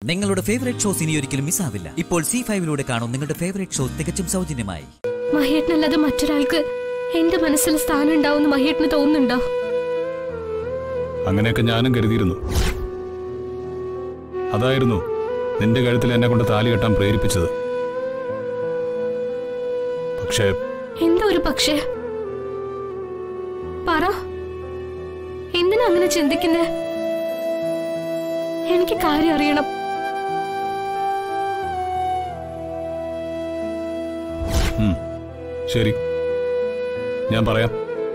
നിങ്ങളുടെ favourite shows ഇനി ഒരിക്കലും മിസ്സാവില്ല ഇപ്പോൾ സി ഫൈവിലൂടെ കാണും നിങ്ങളുടെ ഫേവറേറ്റ് ഷോ തികച്ചും സൗജന്യമായി മഹേട്ടനല്ലാതെ മറ്റൊരാൾക്ക് എന്റെ മനസ്സിൽ സ്ഥാനം ഉണ്ടാവുമെന്ന് മഹേട്ടന് തോന്നുന്നുണ്ടോ അങ്ങനെയൊക്കെ ഞാനും കരുതിയിരുന്നു അതായിരുന്നു നിന്റെ കഴുത്തിൽ എന്നെ കൊണ്ട് താലി കെട്ടാൻ പ്രേരിപ്പിച്ചത് പക്ഷേ എന്താ ഒരു പക്ഷേ പറ എന്തിനാ അങ്ങനെ ചിന്തിക്കുന്നേ എനിക്ക് കാര്യം അറിയണം ഉം, ശരി ഞാൻ പറയാം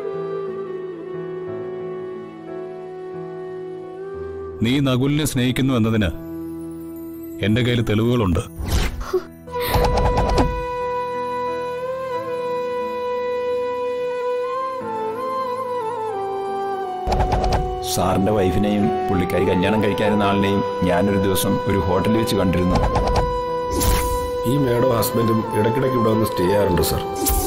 നീ നകുലിനെ സ്നേഹിക്കുന്നു എന്നതിന് എന്റെ കയ്യിൽ തെളിവുകളുണ്ട് സാറിന്റെ വൈഫിനെയും പുള്ളിക്കാരി കല്യാണം കഴിക്കാനിരുന്ന ആളിനെയും ഞാനൊരു ദിവസം ഒരു ഹോട്ടലിൽ വെച്ച് കണ്ടിരുന്നു ഈ മേഡം ഹസ്ബൻഡും ഇടയ്ക്കിടയ്ക്ക് ഇവിടെ വന്ന് സ്റ്റേ ചെയ്യാറുണ്ട് സർ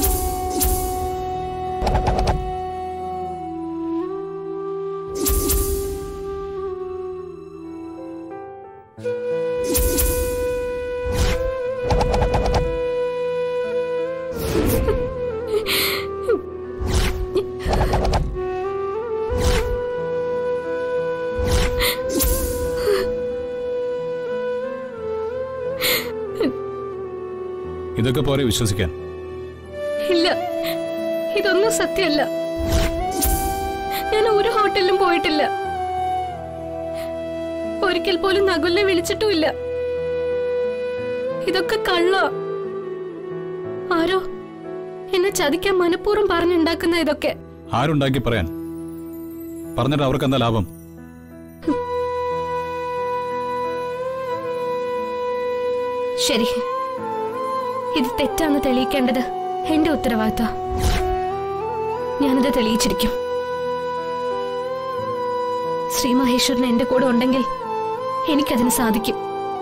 ഇതൊക്കെ പോരെ വിശ്വസിക്കാൻ ഇല്ല ഇതൊന്നും സത്യമല്ല ഞാൻ ഒരു ഹോട്ടലിലും പോയിട്ടില്ല ഒരിക്കൽ പോലും നകുലിനെ വിളിച്ചിട്ടുമില്ല ഇതൊക്കെ കള്ള ആരോ എന്നെ ചതിക്കാൻ മനഃപൂർവ്വം പറഞ്ഞുണ്ടാക്കുന്ന ഇതൊക്കെ ആരുണ്ടാക്കി പറയാൻ പറഞ്ഞിട്ട് അവർക്ക് എന്താ ലാഭം ശരി ഇത് തെറ്റാന്ന് തെളിയിക്കേണ്ടത് എന്റെ ഉത്തരവാദിത്ത ഞാനിത് തെളിയിച്ചിരിക്കും ശ്രീ മഹേശ്വരൻ എന്റെ കൂടെ ഉണ്ടെങ്കിൽ എനിക്കതിന് സാധിക്കും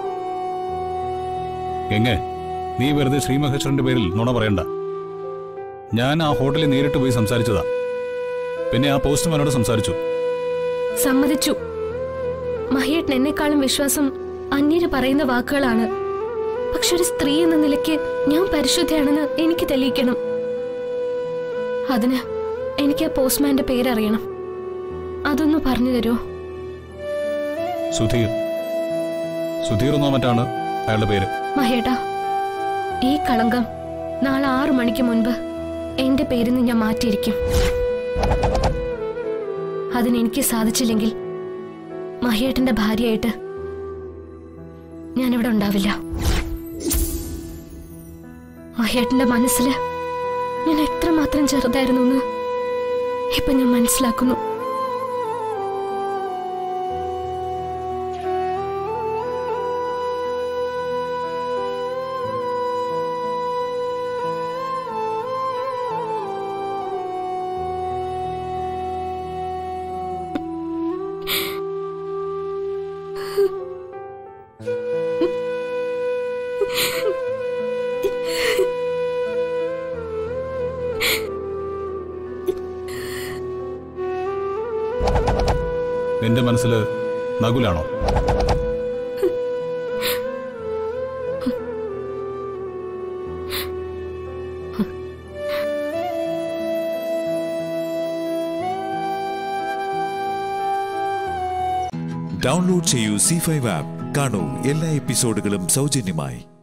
എങ്ങേ നീ വെറുതെ ശ്രീമഹേശ്വരന്റെ പേരിൽ നുണ പറയണ്ട ഞാൻ ആ ഹോട്ടലിൽ നേരിട്ട് പോയി സംസാരിച്ചതാ പിന്നെ ആ പോസ്റ്റ്മാനോട് സംസാരിച്ചു സമ്മതിച്ചു മഹിയേട്ടൻ എന്നെക്കാളും വിശ്വാസം അന്യര് പറയുന്ന വാക്കുകളാണ് പക്ഷെ ഒരു സ്ത്രീ എന്ന നിലയ്ക്ക് ഞാൻ പരിശുദ്ധയാണെന്ന് എനിക്ക് തെളിയിക്കണം അതിന് എനിക്ക് ആ പോസ്റ്റ്മാന്റെ പേരറിയണം അതൊന്ന് പറഞ്ഞു തരുമോ സുധീർ സുധീർ എന്നോ മറ്റാണ് അയാളുടെ പേര് മഹേട്ടാ ഈ കളങ്കം നാളെ ആറു മണിക്ക് മുൻപ് എന്റെ പേരിൽ നിന്ന് ഞാൻ മാറ്റിയിരിക്കും അതിനെനിക്ക് സാധിച്ചില്ലെങ്കിൽ മഹേട്ടന്റെ ഭാര്യയായിട്ട് ഞാനിവിടെ ഉണ്ടാവില്ല മഹേട്ടന്റെ മനസ്സിൽ ഞാൻ എത്രമാത്രം ചെറുതായിരുന്നു എന്ന് ഇപ്പൊ ഞാൻ മനസ്സിലാക്കുന്നു നിന്റെ മനസ്സിൽ നകുലാണോ ഡൗൺലോഡ് ചെയ്യൂ സി ഫൈവ് ആപ്പ് കാണൂ എല്ലാ എപ്പിസോഡുകളും സൗജന്യമായി